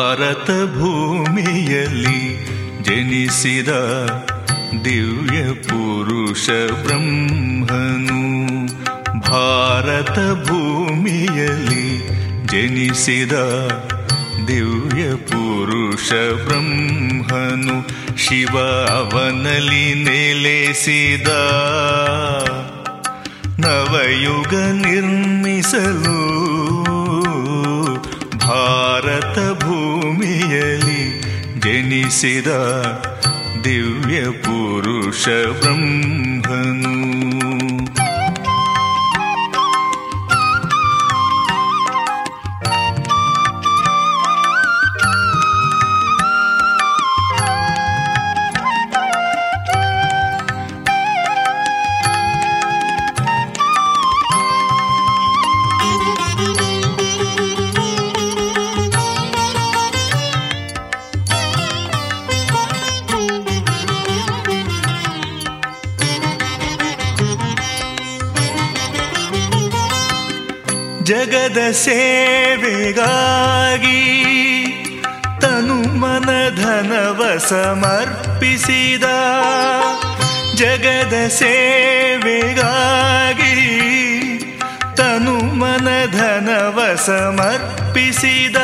ಭಾರತ ಭೂಮಿಯಲ್ಲಿ ಜನಿಸಿದ ದಿವ್ಯ ಪುರುಷ ಬ್ರಹ್ಮನು ಭಾರತ ಭೂಮಿಯಲ್ಲಿ ಜನಿಸಿದ ದಿವ್ಯ ಪುರುಷ ಬ್ರಹ್ಮನು ಶಿವ ಅವನಲ್ಲಿ ನೆಲೆಸಿದ ನವಯುಗ ನಿರ್ಮಿಸಲು ಭಾರತ ಭೂಮಿಯಲ್ಲಿ ಜನಿಸಿದ ದಿವ್ಯ ಪುರುಷ ಬ್ರಹ್ಮನು ಜಗದ ಸೇವೆಗಾಗಿ ತನು ಮನ ಧನವ ಸಮರ್ಪಿಸಿದ ಜಗದ ಸೇವೆಗಾಗಿ ತನು ಮನ ಧನವ ಸಮರ್ಪಿಸಿದ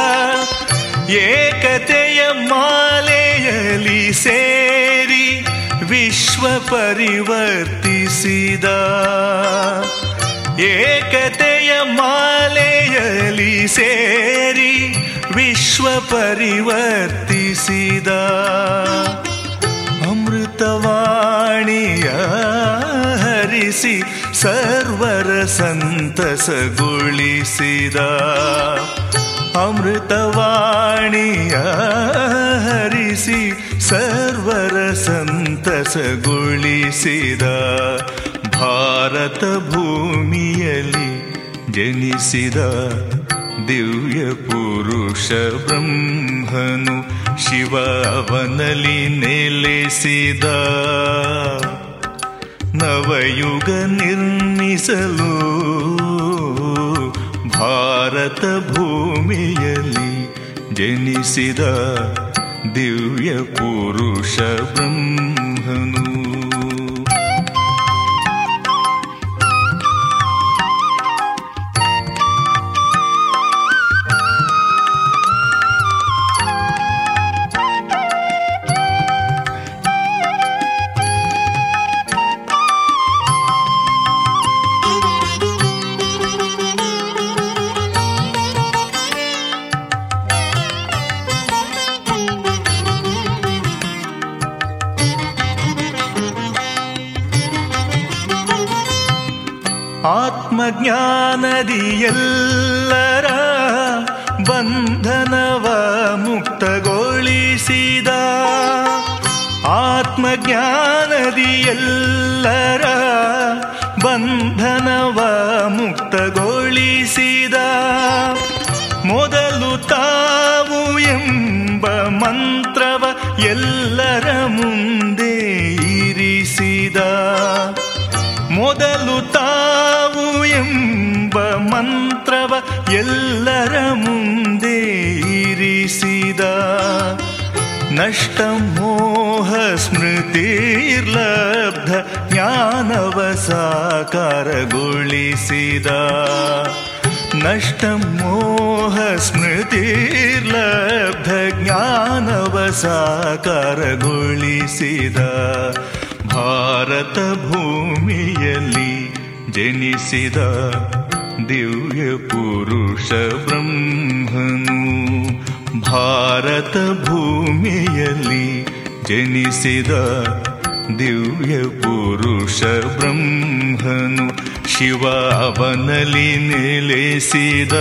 ಏಕತೆಯ ಮಾಲೆಯಲಿ ಸೇರಿ ವಿಶ್ವ ಪರಿವರ್ತಿಸಿದ ಏಕತೆಯ ಮಾಲೆಯಲಿ ಸೇರಿ ವಿಶ್ವ ಪರಿವರ್ತಿಸಿದ ಅಮೃತವಾಣಿಯ ಹರಿಸಿ ಸರ್ವರ ಸಂತಸಗೊಳಿಸಿದ ಅಮೃತವಾಣಿಯ ಹರಿಸಿ ಸರ್ವರ ಸಂತಸಗೊಳಿಸಿದ ಭಾರತ ಭೂಮಿಯಲ್ಲಿ ಜನಿಸಿದ ದಿವ್ಯ ಪುರುಷ ಬ್ರಹ್ಮನು ಶಿವ ಅವನಲ್ಲಿ ನೆಲೆಸಿದ ನವಯುಗ ನಿರ್ಮಿಸಲು ಭಾರತ ಭೂಮಿಯಲ್ಲಿ ಜನಿಸಿದ ದಿವ್ಯ ಪುರುಷ ಬ್ರಹ್ಮನು ಆತ್ಮಜ್ಞಾನದಿಯೆಲ್ಲರ ಬಂಧನವ ಮುಕ್ತಗೊಳಿಸಿದ ಆತ್ಮಜ್ಞಾನದಿಯೆಲ್ಲರ ಬಂಧನವ ಮುಕ್ತಗೊಳಿಸಿದ ಮೊದಲು ತಾವು ಎಂಬ ಮಂತ್ರವ ಎಲ್ಲರ ಮುಂದೆ ಇರಿಸಿದ ಮೊದಲು ತಾವು ಎಂಬ ಮಂತ್ರವ ಎಲ್ಲರ ಮುಂದೆ ಇರಿಸಿದ ನಷ್ಟ ಮೋಹ ಸ್ಮೃತಿರ್ಲಬ್ಧ ಜ್ಞಾನವ ಸಾಕಾರಗೊಳಿಸಿದ ನಷ್ಟ ಮೋಹ ಸ್ಮೃತಿರ್ಲಬ್ಧ ಜ್ಞಾನವ ಸಾಕಾರಗೊಳಿಸಿದ ಭಾರತ ಭೂಮಿಯಲ್ಲಿ ಜನಿಸಿದ ದಿವ್ಯ ಪುರುಷ ಬ್ರಹ್ಮನು ಭಾರತ ಭೂಮಿಯಲ್ಲಿ ಜನಿಸಿದ ದಿವ್ಯ ಪುರುಷ ಬ್ರಹ್ಮನು ಶಿವ ಅವನಲ್ಲಿ ನೆಲೆಸಿದ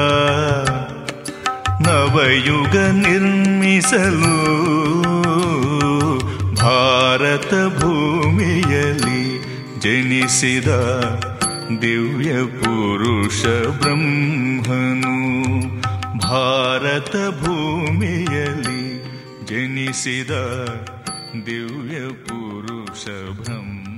ನವಯುಗ ನಿರ್ಮಿಸಲು ಭಾರತ ಭೂಮಿಯಲ್ಲಿ ಜನಿಸಿದ ದಿವ್ಯ ಪುರುಷ ಬ್ರಹ್ಮನು ಭಾರತ ಭೂಮಿಯಲ್ಲಿ ಜನಿಸಿದ ದಿವ್ಯ ಪುರುಷ ಬ್ರಹ್ಮ